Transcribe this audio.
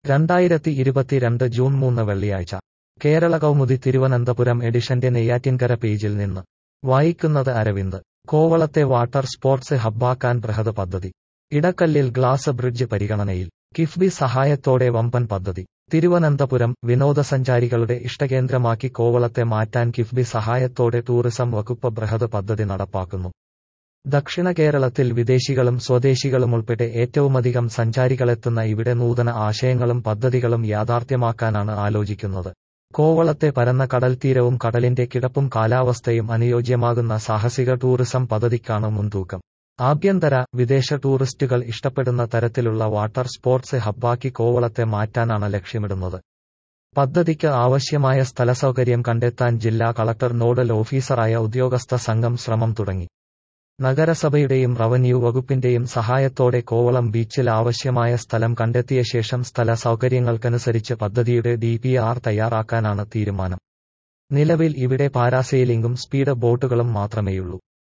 രണ്ടായിരത്തി ഇരുപത്തിരണ്ട് ജൂൺ മൂന്ന് വെള്ളിയാഴ്ച കേരള കൗമുദി തിരുവനന്തപുരം എഡിഷന്റെ നെയ്യാറ്റിൻകര പേജിൽ നിന്ന് വായിക്കുന്നത് അരവിന്ദ് കോവളത്തെ വാട്ടർ സ്പോർട്സ് ഹബ്ബാക്കാൻ ബൃഹത് പദ്ധതി ഇടക്കല്ലിൽ ഗ്ലാസ് ബ്രിഡ്ജ് പരിഗണനയിൽ കിഫ്ബി സഹായത്തോടെ വമ്പൻ പദ്ധതി തിരുവനന്തപുരം വിനോദസഞ്ചാരികളുടെ ഇഷ്ടകേന്ദ്രമാക്കി കോവളത്തെ മാറ്റാൻ കിഫ്ബി സഹായത്തോടെ ടൂറിസം വകുപ്പ് ബൃഹത് പദ്ധതി നടപ്പാക്കുന്നു ദക്ഷിണ കേരളത്തിൽ വിദേശികളും സ്വദേശികളുമുൾപ്പെടെ ഏറ്റവുമധികം സഞ്ചാരികളെത്തുന്ന ഇവിടെ നൂതന ആശയങ്ങളും പദ്ധതികളും യാഥാർത്ഥ്യമാക്കാനാണ് ആലോചിക്കുന്നത് കോവളത്തെ പരന്ന കടൽത്തീരവും കടലിന്റെ കിടപ്പും കാലാവസ്ഥയും അനുയോജ്യമാകുന്ന സാഹസിക ടൂറിസം പദ്ധതിക്കാണ് മുൻതൂക്കം ആഭ്യന്തര വിദേശ ടൂറിസ്റ്റുകൾ ഇഷ്ടപ്പെടുന്ന തരത്തിലുള്ള വാട്ടർ സ്പോർട്സ് ഹബ്ബാക്കി കോവളത്തെ മാറ്റാനാണ് ലക്ഷ്യമിടുന്നത് പദ്ധതിക്ക് ആവശ്യമായ സ്ഥലസൗകര്യം കണ്ടെത്താൻ ജില്ലാ കളക്ടർ നോഡൽ ഓഫീസറായ ഉദ്യോഗസ്ഥ സംഘം ശ്രമം തുടങ്ങി നഗരസഭയുടെയും റവന്യൂ വകുപ്പിന്റെയും സഹായത്തോടെ കോവളം ബീച്ചിൽ ആവശ്യമായ സ്ഥലം കണ്ടെത്തിയ ശേഷം സ്ഥല സൗകര്യങ്ങൾക്കനുസരിച്ച് പദ്ധതിയുടെ ഡിപിആർ തയ്യാറാക്കാനാണ് തീരുമാനം നിലവിൽ ഇവിടെ പാരാസെയിലിംഗും സ്പീഡ് ബോട്ടുകളും മാത്രമേയുള്ളൂ